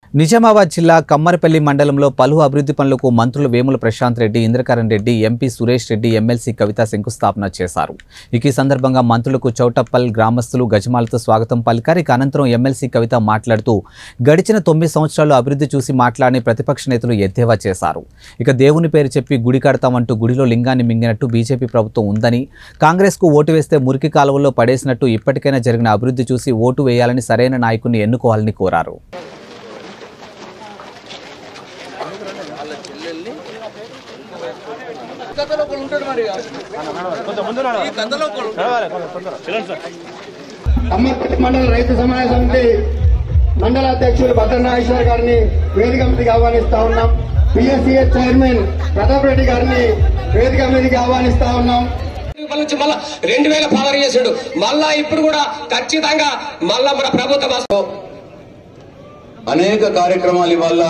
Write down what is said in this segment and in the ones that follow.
నిజామాబాద్ జిల్లా కమ్మరపల్లి మండలంలో పలు అభివృద్ధి పనులకు మంత్రులు వేముల ప్రశాంత్ రెడ్డి ఇంద్రకరణ్ రెడ్డి ఎంపీ సురేష్ రెడ్డి ఎమ్మెల్సీ కవిత శంకుస్థాపన చేశారు ఇక ఈ సందర్భంగా మంత్రులకు చౌటప్పల్ గ్రామస్తులు గజమాలతో స్వాగతం పలికారు ఇక అనంతరం ఎమ్మెల్సీ కవిత మాట్లాడుతూ గడిచిన తొమ్మిది సంవత్సరాలు అభివృద్ధి చూసి మాట్లాడిన ప్రతిపక్ష నేతలు ఎద్దేవా చేశారు ఇక దేవుని పేరు చెప్పి గుడి కడతామంటూ గుడిలో లింగాన్ని మింగినట్టు బీజేపీ ప్రభుత్వం ఉందని కాంగ్రెస్కు ఓటు వేస్తే మురికి కాలువల్లో పడేసినట్టు ఇప్పటికైనా జరిగిన అభివృద్ధి చూసి ఓటు వేయాలని సరైన నాయకుడిని ఎన్నుకోవాలని కోరారు అమ్మపల్లి మండల రైతు సమాజ సమితి మండల అధ్యక్షులు భద్రనాగేశ్వర్ గారిని వేదిక మీదకి ఆహ్వానిస్తా ఉన్నాం పిఎస్సిఎస్ చైర్మన్ ప్రతాప్ రెడ్డి గారిని వేదిక మీదకి ఆహ్వానిస్తా ఉన్నాం రూపాయల నుంచి మళ్ళా రెండు వేల పవర్ చేసాడు మళ్ళా ఇప్పుడు కూడా ఖచ్చితంగా మళ్ళా మన ప్రభుత్వం వస్తుంది. అనేక కార్యక్రమాల వల్ల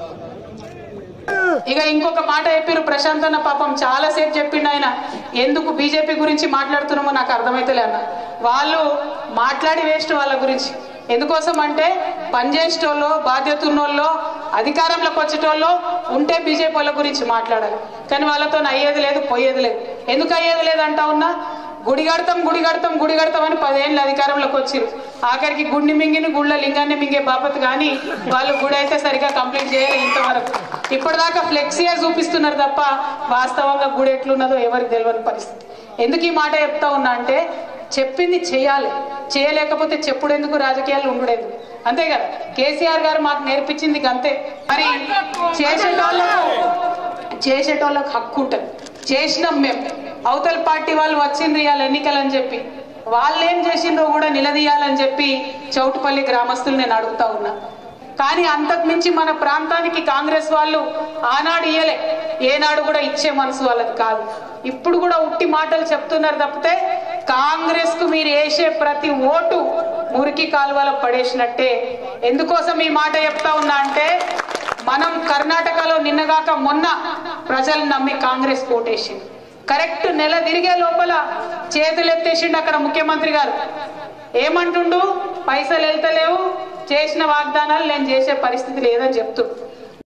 ఇక ఇంకొక మాట చెప్పారు ప్రశాంత్ అన్న పాపం చాలా సేపు చెప్పిండు ఆయన ఎందుకు బీజేపీ గురించి మాట్లాడుతున్నామో నాకు అర్థమైతలే అన్న వాళ్ళు మాట్లాడి వేస్ట్ వాళ్ళ గురించి ఎందుకోసం అంటే పనిచేసేటోళ్ళు బాధ్యత ఉన్నోళ్ళు అధికారంలోకి వచ్చేటోళ్ళు ఉంటే బీజేపీ వాళ్ళ గురించి మాట్లాడాలి కానీ వాళ్ళతో అయ్యేది లేదు పోయేది లేదు ఎందుకు అయ్యేది లేదు అంటా ఉన్నా గుడి కడతాం గుడి కడతాం గుడి కడతాం అని పదేళ్ళు అధికారంలోకి వచ్చిరు ఆఖరికి గుడిని మింగిని గుళ్ళ లింగాన్ని మింగే బాపత్ కానీ వాళ్ళు గుడి అయితే సరిగా కంప్లీట్ చేయలేదు ఇంతవరకు ఇప్పటిదాకా ఫ్లెక్సీయే చూపిస్తున్నారు తప్ప వాస్తవంగా గుడి ఎట్లున్నదో ఎవరికి తెలియని పరిస్థితి ఎందుకు ఈ మాట చెప్తా ఉన్నా అంటే చెప్పింది చేయాలి చేయలేకపోతే చెప్పుడు ఎందుకు రాజకీయాలు ఉండలేదు అంతే కదా కేసీఆర్ గారు మాకు నేర్పించింది ఇక అంతే మరి చేసేటోళ్ళకు చేసేటోళ్ళకి హక్కు ఉంటుంది చేసినాం మేము అవతల పార్టీ వాళ్ళు వచ్చిండ్రు ఇవాళ ఎన్నికలు అని చెప్పి వాళ్ళు ఏం చేసిండ్రో కూడా నిలదీయాలని చెప్పి చౌటుపల్లి గ్రామస్తులు నేను అడుగుతా ఉన్నా కానీ అంతకు మించి మన ప్రాంతానికి కాంగ్రెస్ వాళ్ళు ఆనాడు ఇయ్యలే ఏనాడు కూడా ఇచ్చే మనసు వాళ్ళది కాదు ఇప్పుడు కూడా ఉట్టి మాటలు చెప్తున్నారు తప్పితే కాంగ్రెస్ కు మీరు వేసే ప్రతి ఓటు మురికి కాలువలో పడేసినట్టే ఎందుకోసం ఈ మాట చెప్తా ఉన్నా అంటే మనం కర్ణాటకలో నిన్నగాక మొన్న ప్రజలు నమ్మి కాంగ్రెస్ ఓటేసింది కరెక్ట్ నెల తిరిగే లోపల చేతులు ఎత్తేసిండు అక్కడ ముఖ్యమంత్రి గారు ఏమంటుండు పైసలు వెళ్తలేవు చేసిన వాగ్దానాలు నేను చేసే పరిస్థితి లేదని చెప్తుండు